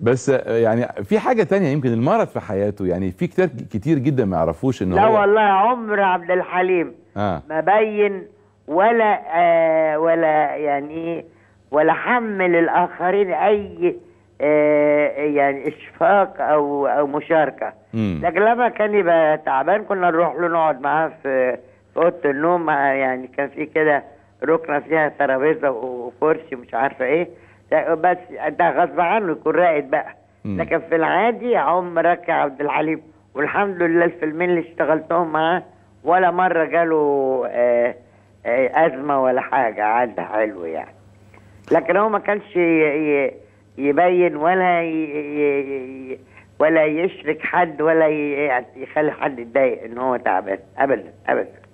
بس آه، يعني في حاجه تانية يمكن المرض في حياته يعني في كتير كتير جدا ما يعرفوش ان لا هو والله عمر عبد الحليم اه ما بين ولا آه ولا يعني ولا حمل الاخرين اي آه يعني اشفاق او او مشاركه مم. لكن لما كان يبقى تعبان كنا نروح له نقعد معاه في في اوضه النوم مع- يعني كان في كده ركنه فيها ترابيزه وكرسي مش عارفه ايه ده- بس ده غصب عنه يكون راقد بقى مم. لكن في العادي عمرك يا عبد الحليم والحمد لله الفيلمين اللي اشتغلتهم معاه ولا مره جاله آه آه ازمه ولا حاجه عدى حلو يعني لكن هو ما كانش ي- ي- يبين ولا ي... ي... ي- ولا يشرك حد ولا ي... يعني يخلي حد يتضايق ان هو تعبان ابدا ابدا